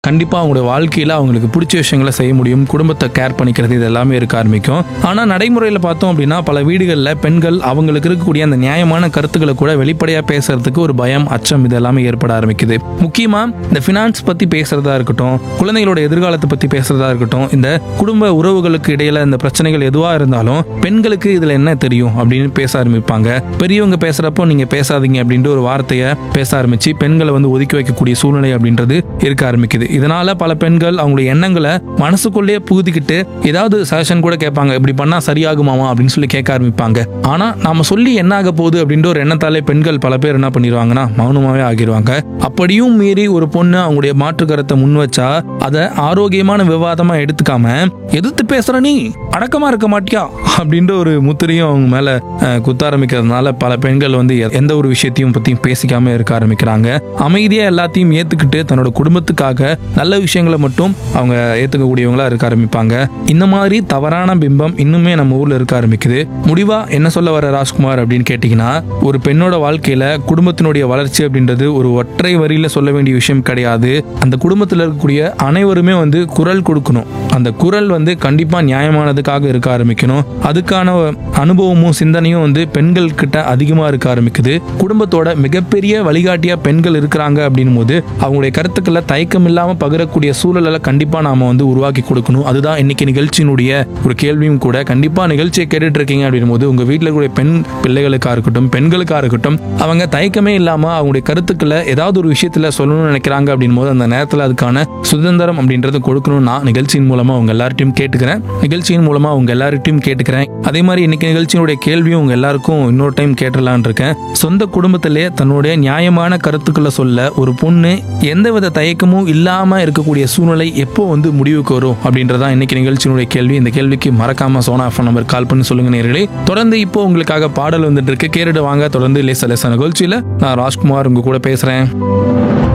கண்டிப்பாக அவங்களுடைய வாழ்க்கையில் அவங்களுக்கு பிடிச்ச விஷயங்களை செய்ய முடியும் குடும்பத்தை கேர் பண்ணிக்கிறது இது எல்லாமே இருக்க ஆரம்பிக்கும் ஆனால் நடைமுறையில் பார்த்தோம் அப்படின்னா பல வீடுகளில் பெண்கள் அவங்களுக்கு இருக்கக்கூடிய அந்த நியாயமான கருத்துக்களை கூட வெளிப்படையாக பேசுறதுக்கு ஒரு பயம் அச்சம் இது எல்லாமே ஏற்பட ஆரம்பிக்குது முக்கியமாக இந்த ஃபினான்ஸ் பற்றி பேசுறதா இருக்கட்டும் குழந்தைகளோட எதிர்காலத்தை பற்றி பேசுறதா இருக்கட்டும் இந்த குடும்ப உறவுகளுக்கு இடையில இந்த பிரச்சனைகள் எதுவாக இருந்தாலும் பெண்களுக்கு இதில் என்ன தெரியும் அப்படின்னு பேச ஆரம்பிப்பாங்க பெரியவங்க பேசுறப்போ நீங்க பேசாதீங்க அப்படின்ற ஒரு வார்த்தையை பேச ஆரம்பிச்சு பெண்களை வந்து ஒதுக்கி வைக்கக்கூடிய சூழ்நிலை அப்படின்றது இருக்க ஆரம்பிக்குது இதனால பல பெண்கள் அவங்களுடைய எண்ணங்களை மனசுக்குள்ளேயே புகுத்திக்கிட்டு ஏதாவது சஜஷன் கூட கேட்பாங்க இப்படி பண்ணா சரியாகுமாமா அப்படின்னு சொல்லி கேட்க ஆரம்பிப்பாங்க ஆனா நாம சொல்லி என்ன ஆக போகுது அப்படின்ற ஒரு எண்ணத்தாலே பெண்கள் பல பேர் என்ன பண்ணிடுவாங்கன்னா மௌனமாவே ஆகிடுவாங்க அப்படியும் மீறி ஒரு பொண்ணு அவங்களுடைய மாற்று கருத்தை முன் வச்சா அதை ஆரோக்கியமான விவாதமா எடுத்துக்காம எதிர்த்து பேசுற நீ அடக்கமா இருக்க மாட்டியா அப்படின்ற ஒரு முத்திரையும் அவங்க மேல அஹ், குத்த ஆரம்பிக்கிறதுனால பல பெண்கள் வந்து எ- எந்த ஒரு விஷயத்தையும் பத்தியும் பேசிக்காம இருக்க ஆரம்பிக்கிறாங்க அமைதியா எல்லாத்தையும் ஏத்துக்கிட்டு தன்னோட குடும்பத்துக்காக நல்ல விஷயங்களை மட்டும் அவங்க ஏத்துக்கக்கூடியவங்களா இருக்க ஆரம்பிப்பாங்க இந்த மாதிரி தவறான பிம்பம் இன்னுமே நம்ம ஊர்ல இருக்க ஆரம்பிக்குது முடிவா என்ன சொல்ல வர ராஜ்குமார் அப்படின்னு கேட்டீங்கன்னா ஒரு பெண்ணோட வாழ்க்கையில குடும்பத்தினுடைய வளர்ச்சி அப்படின்றது ஒரு ஒற்றை வரியில சொல்ல வேண்டிய விஷயம் கிடையாது அந்த குடும்பத்தில் இருக்கக்கூடிய அனைவருமே வந்து குரல் கொடுக்கணும் அந்த குரல் வந்து கண்டிப்பா நியாயமானதுக்காக இருக்க ஆரம்பிக்கணும் அதுக்கான அனுபவமும் சிந்தனையும் வந்து பெண்கள் கிட்ட அதிகமா இருக்க ஆரம்பிக்குது குடும்பத்தோட மிகப்பெரிய வழிகாட்டியா பெண்கள் இருக்கிறாங்க அப்படின்னும் போது அவங்களுடைய கருத்துக்களை தயக்கம் இல்லாம பகிரக்கூடிய சூழலை கண்டிப்பா நாம வந்து உருவாக்கி கொடுக்கணும் அதுதான் இன்னைக்கு நிகழ்ச்சியினுடைய ஒரு கேள்வியும் கூட கண்டிப்பா நிகழ்ச்சியை கேட்டுட்டு இருக்கீங்க அப்படின்னும் போது உங்க வீட்டில் இருக்கக்கூடிய பெண் பிள்ளைகளுக்கா இருக்கட்டும் பெண்களுக்கா இருக்கட்டும் அவங்க தயக்கமே இல்லாம அவங்களுடைய கருத்துக்களை ஏதாவது ஒரு விஷயத்துல சொல்லணும்னு நினைக்கிறாங்க அப்படின் போது அந்த நேரத்தில் அதுக்கான சுதந்திரம் அப்படின்றது கொடுக்கணும் நான் நிகழ்ச்சியின் மூலமா உங்க எல்லார்ட்டையும் கேட்டுக்கிறேன் நிகழ்ச்சியின் மூலமா உங்க எல்லார்ட்டையும் கேட்டுக்கிறேன் அதே மாதிரி இன்னைக்கு நிகழ்ச்சியினுடைய கேள்வியும் உங்க எல்லாருக்கும் இன்னொரு டைம் கேட்டலான் இருக்கேன் சொந்த குடும்பத்திலே தன்னுடைய நியாயமான கருத்துக்களை சொல்ல ஒரு பொண்ணு எந்தவித தயக்கமும் இல்லாம இருக்கக்கூடிய சூழ்நிலை எப்போ வந்து முடிவுக்கு வரும் அப்படின்றதான் இன்னைக்கு நிகழ்ச்சியினுடைய கேள்வி இந்த கேள்விக்கு மறக்காம சோனா ஃபோன் நம்பர் கால் பண்ணி சொல்லுங்க நேர்களே தொடர்ந்து இப்போ உங்களுக்காக பாடல் வந்துட்டு இருக்கு கேட்டுட்டு வாங்க தொடர்ந்து லேச லேச நிகழ்ச்சியில நான் ராஜ்குமார் உங்க கூட பேசுறேன்